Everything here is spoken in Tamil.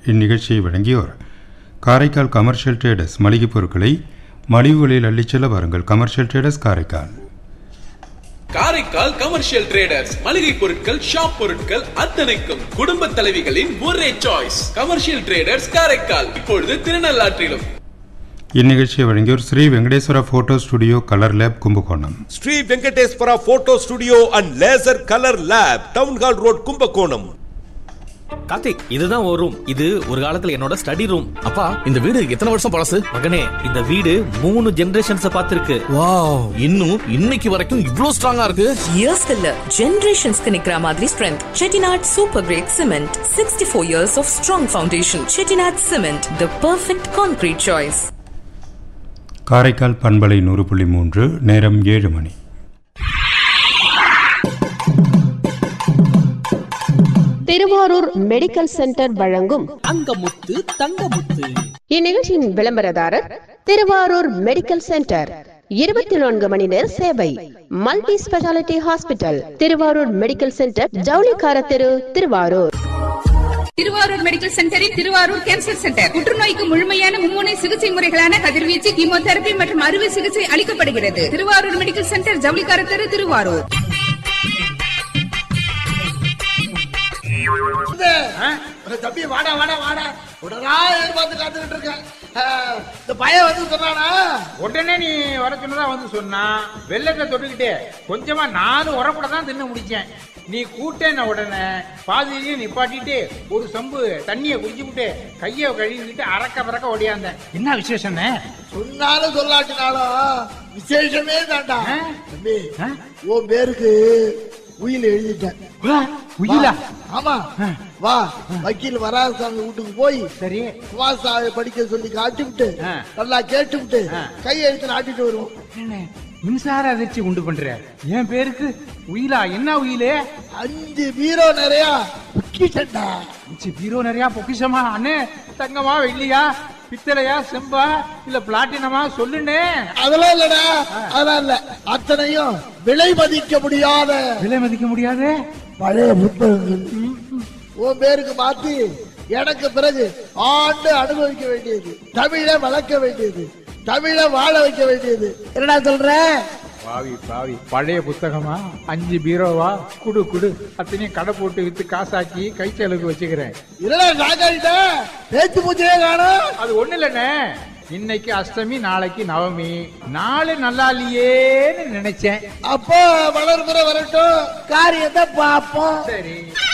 இந்நிகழ்ச்சியை வழங்கியோர் காரைக்கால் கமர்ஷியல் ட்ரேடர்ஸ் மளிகைப் பொருட்களை மலிவு விலையில் அள்ளிச் செல்ல வாருங்கள் commercial traders Karaikal Karaikal commercial traders மளிகை பொருட்கள் ஷாப் பொருட்கள் அத்தனைக்கும் குடும்ப தலைவிகளின் ஒரே சாய்ஸ் கமர்ஷியல் டிரேடர்ஸ் காரைக்கால் இப்பொழுது திருநள்ளாற்றிலும் இந்நிகழ்ச்சியை வழங்கியோர் Sri Venkateswara photo studio colour lab Kumbakonam Sri Venkateswara photo studio and laser colour lab town hall road Kumbakonam Karthik இதுதான் ஒரு ரூம் இது ஒரு காலத்துல என்னோட ஸ்டடி ரூம் அப்பா இந்த வீடு எத்தனை வருஷம் பழசு மகனே இந்த வீடு மூணு ஜெனரேஷன்ஸ் பார்த்திருக்கு வாவ் இன்னும் இன்னைக்கு வரைக்கும் இவ்ளோ ஸ்ட்ராங்கா இருக்கு இயர்ஸ் இல்ல ஜெனரேஷன்ஸ்க்கு நிக்கிற மாதிரி strength Chettinad super grade cement sixty four years of strong foundation Chettinad cement the perfect concrete choice Karaikal பண்பலை நூறு புள்ளி மூன்று நேரம் ஏழு மணி திருவாரூர் மெடிக்கல் சென்டர் வழங்கும் தங்கமுத்து தங்கமுத்து இந்நிகழ்ச்சியின் விளம்பரதாரர் திருவாரூர் மெடிக்கல் சென்டர் இருபத்தி நான்கு மணி நேர சேவை multi speciality hospital Thiruvarur medical centre ஜவுளிக்கார தெரு திருவாரூர் திருவாரூர் மெடிக்கல் சென்டரில் திருவாரூர் கேன்சர் சென்டர் புற்றுநோய்க்கு முழுமையான மும்முனை சிகிச்சை முறைகளான கதிர்வீச்சு கீமோதெரபி மற்றும் அறுவை சிகிச்சை அளிக்கப்படுகிறது திருவாரூர் மெடிக்கல் சென்டர் ஜவுளிக்கார தெரு திருவாரூர் தம்பி வாடா வாடா வாடா உடனே எதிர்பார்த்து காத்துக்கிட்டு இருக்கேன் அஹ், இந்த பையன் வந்து சொன்னானா உடனே நீ வர சொன்னதா வந்து சொன்னா வெள்ளத்தை தொட்டுக்கிட்டே கொஞ்சமா நாலு உரப்பட தான் தின்னு முடிச்சேன் நீ கூட்டேன உடனே பாதியிலேயே நிப்பாட்டிட்டு ஒரு சம்பு தண்ணியை குடிச்சுக்கிட்டு கையை கழுவிக்கிட்டு அறக்க பறக்க ஓடியாந்தேன் என்ன விசேஷம்னே சொன்னாலும் சொல்லாட்டினாலும் விசேஷமே தாண்டா ஆ? தம்பி ஆ? உன் பேருக்கு உயில் எழுதிட்டேன் உயிலா ஆமா வா வக்கீல் வராசாமி வீட்டுக்கு போய் சரி குமாசாவை படிக்க சொல்லி காட்டிவிட்டு ஆ. நல்லா கேட்டுவிட்டு ஆ. கையெழுத்து நாட்டிட்டு வருவோம் என்ன, மின்சார அதிர்ச்சி உண்டு பண்ற என் பேருக்கு உயிலா என்ன உயிலே அஞ்சு பீரோ நிறைய பொக்கிஷன்டா அஞ்சு பீரோ நிறைய பொக்கிஷமா அண்ணே தங்கமா வெள்ளியா பித்தளையா செம்பா இல்ல பிளாட்டினமா சொல்லுனே அதெல்லாம் இல்லடா அதெல்லாம் இல்ல அத்தனையும் விலை மதிக்க முடியாத விலை மதிக்க முடியாது பழைய புத்தகங்கள் உன் பேருக்கு மாத்தி எனக்கு பிறகு ஆண்டு அனுபவிக்க வேண்டியது தமிழை வளர்க்க வேண்டியது தமிழை வாழ வைக்க வேண்டியது என்னடா சொல்ற பாவி பாவி பழைய புத்தகமா அஞ்சு பீரோவா குடு குடு அத்தனையும் கடை போட்டு வித்து காசாக்கி கை செலவுக்கு வச்சுக்கிறேன் என்னடா சாக்காயிட்ட பேச்சு பூச்சையே காணும் அது ஒண்ணு இல்லண்ணே இன்னைக்கு அஷ்டமி நாளைக்கு நவமி நாலு நல்லா இல்லையேன்னு நினைச்சேன் அப்போ வளர்முறை வரட்டும் காரியத்தை பார்ப்போம் சரி